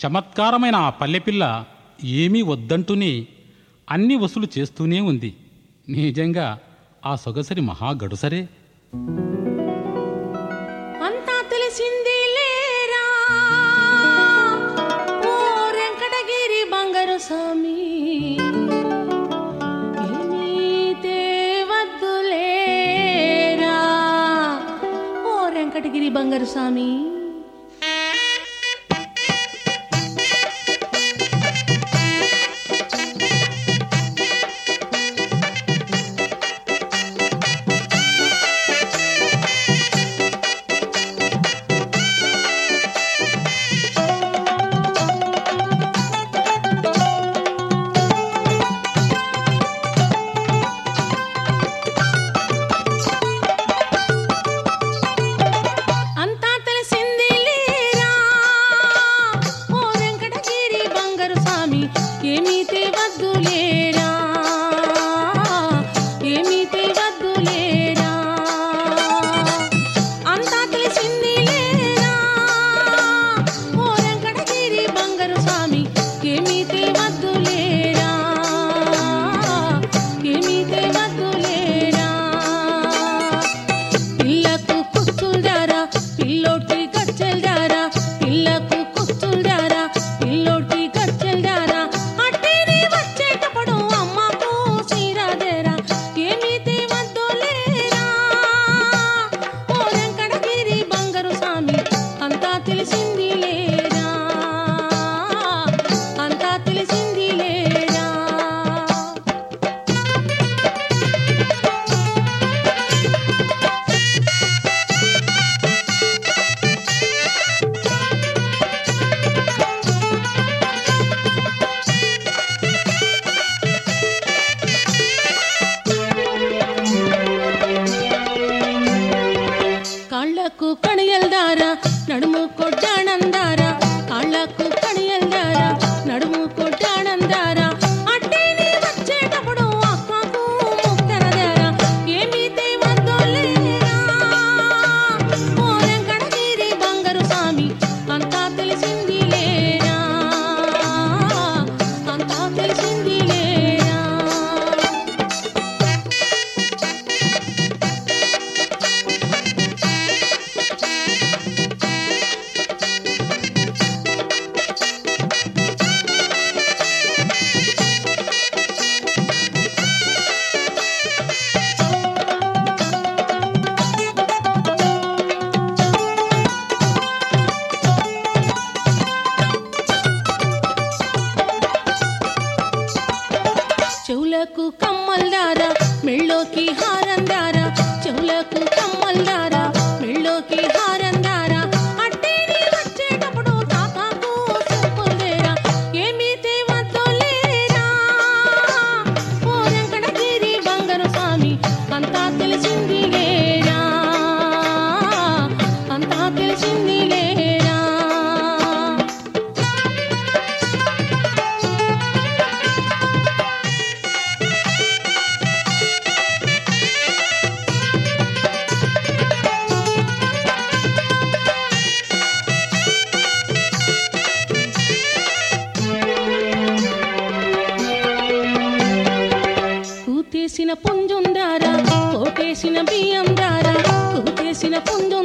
చమత్కారమైన ఆ పల్లెపిల్ల ఏమీ వద్దంటూనే అన్ని వసూలు చేస్తూనే ఉంది నిజంగా ఆ సొగసరి మహా గడుసరే అంతా తెలిసింది లేరా ఓ వెంకటగిరి బంగారు స్వామి ఏమీ వద్దులేరా ఓ వెంకటగిరి బంగారు స్వామి అంతా తెలిసింది లేరా ఓ వెంకటగిరి బంగారు స్వామి ఏమీ వద్దు లేరా ఏమీ వద్దు లేరా అంతా తెలిసింది లేరా ఓ వెంకటగిరి బంగారు స్వామి ఏమీ వద్దు లేరా ఏమీ వద్దు లేరా పిల్లకు కుచ్చుల్దారా పిల్లోటి గచ్చెల్దారా పిల్లకు కుచ్చుల్దారా పిల్లోటి గచ్చెల్దారా అట్టేనే వచ్చేటప్పుడు అమ్మకు సీరాదేరా ఏమీతే వద్దులేరా ఓ వెంకటగిరి బంగారు స్వామి అంతా తెలిసింది లేరా అంతా తెలిసింది లేరా కాళ్ళకు కడియల్దారా నడుము కొట్టానందారా కాళ్ళకు కడియల్దారా నడుము కొట్టానందారా అట్టేనే వచ్చేటప్పుడు అక్కకు ముక్తరదారా ఏమీ వద్దులేరా ఓ వెంకటగిరి బంగారు స్వామి అంతా తెలిసింది లేరా అంతా తెలిసింది లేరా చెవులకు కమ్మల్దారా మెళ్ళోకి హారందారా చెవులకు కమ్మల్దారా మెళ్ళోకి హారందారా అట్టేని వచ్చేటప్పుడు తాతాకు చెప్పులేరా ఏమీ వద్దులేరా ఓ వెంకటగిరి బంగారు స్వామి అంతా తెలిసింది లేరా అంతా తెలిసింది లేరా కూతేసిన పుంజుందారా కోటేసిన బియ్యం దారా కూతేసిన పుంజు